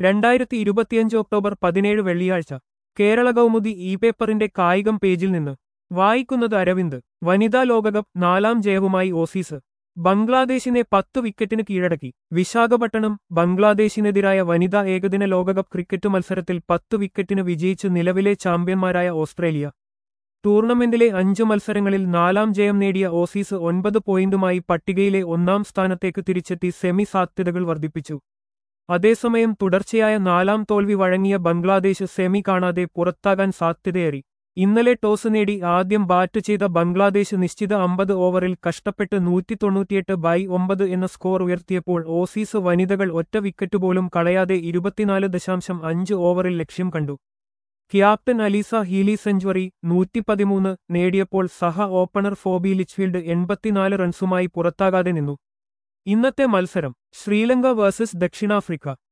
രണ്ടായിരത്തി ഇരുപത്തിയഞ്ച് ഒക്ടോബർ പതിനേഴ് വെള്ളിയാഴ്ച കേരള കൗമുദി ഇ പേപ്പറിന്റെ കായികം പേജിൽ നിന്ന് വായിക്കുന്നത് അരവിന്ദ് വനിതാ ലോകകപ്പ് നാലാം ജയവുമായി ഓസീസ് ബംഗ്ലാദേശിനെ പത്ത് വിക്കറ്റിന് കീഴടക്കി വിശാഖപട്ടണം ബംഗ്ലാദേശിനെതിരായ വനിതാ ഏകദിന ലോകകപ്പ് ക്രിക്കറ്റ് മത്സരത്തിൽ പത്ത് വിക്കറ്റിന് വിജയിച്ച് നിലവിലെ ചാമ്പ്യന്മാരായ ഓസ്ട്രേലിയ ടൂർണമെന്റിലെ അഞ്ചു മത്സരങ്ങളിൽ നാലാം ജയം നേടിയ ഓസീസ് ഒൻപത് പോയിന്റുമായി പട്ടികയിലെ ഒന്നാം സ്ഥാനത്തേക്ക് തിരിച്ചെത്തി സെമി സാധ്യതകൾ വർദ്ധിപ്പിച്ചു അതേസമയം തുടർച്ചയായ നാലാം തോൽവി വഴങ്ങിയ ബംഗ്ലാദേശ് സെമി കാണാതെ പുറത്താകാൻ സാധ്യതയേറി ഇന്നലെ ടോസ് നേടി ആദ്യം ബാറ്റ് ചെയ്ത ബംഗ്ലാദേശ് നിശ്ചിത അമ്പത് ഓവറിൽ കഷ്ടപ്പെട്ട് നൂറ്റി തൊണ്ണൂറ്റിയെട്ട് ബൈ ഒമ്പത് എന്ന സ്കോർ ഉയർത്തിയപ്പോൾ ഓസീസ് വനിതകൾ ഒറ്റ വിക്കറ്റ് പോലും കളയാതെ ഇരുപത്തിനാല് ദശാംശം അഞ്ച് ഓവറിൽ ലക്ഷ്യം കണ്ടു ക്യാപ്റ്റൻ അലീസ ഹീലി സെഞ്ചുറി നൂറ്റി പതിമൂന്ന് നേടിയപ്പോൾ സഹ ഓപ്പണർ ഫോബി ലിച്ച്ഫീൽഡ് എൺപത്തിനാല് റൺസുമായി പുറത്താകാതെ നിന്നു ഇന്നത്തെ മത്സരം ശ്രീലങ്ക വേഴ്സസ് ദക്ഷിണാഫ്രിക്ക